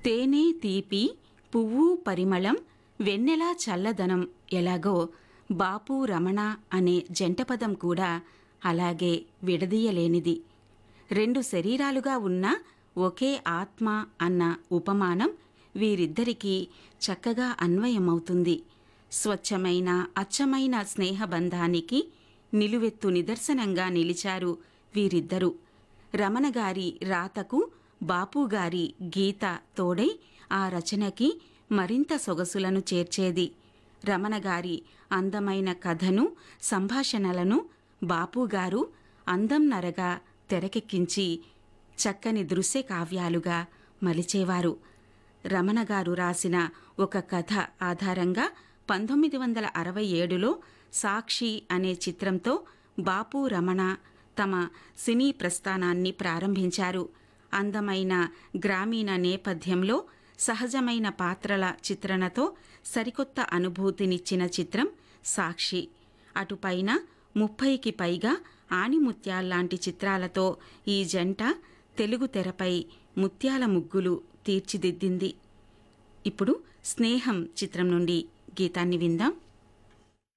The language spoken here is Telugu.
తేనె తీపి పువ్వు పరిమళం వెన్నెల చల్లదనం ఎలాగో బాపు రమణ అనే జంటపదం కూడా అలాగే విడదీయలేనిది రెండు శరీరాలుగా ఉన్న ఒకే ఆత్మ అన్న ఉపమానం వీరిద్దరికీ చక్కగా అన్వయమవుతుంది స్వచ్ఛమైన అచ్చమైన స్నేహబంధానికి నిలువెత్తు నిదర్శనంగా నిలిచారు వీరిద్దరూ రమణగారి రాతకు బాపుగారి గీత తోడై ఆ రచనకి మరింత సొగసులను చేర్చేది రమణగారి అందమైన కథను సంభాషణలను బాపుగారు అందం నరగా తెరకెక్కించి చక్కని దృశ్య కావ్యాలుగా మలిచేవారు రమణగారు రాసిన ఒక కథ ఆధారంగా పంతొమ్మిది వందల అరవై ఏడులో సాక్షి అనే చిత్రంతో బాపు రమణ తమ సినీ ప్రస్థానాన్ని ప్రారంభించారు అందమైన గ్రామీణ నేపథ్యంలో సహజమైన పాత్రల చిత్రణతో సరికొత్త అనుభూతినిచ్చిన చిత్రం సాక్షి అటుపైన ముప్పైకి పైగా ఆణిముత్యాల్లాంటి చిత్రాలతో ఈ జంట తెలుగు తెరపై ముత్యాల ముగ్గులు తీర్చిదిద్దింది ఇప్పుడు స్నేహం చిత్రం నుండి గీతాన్ని విందాం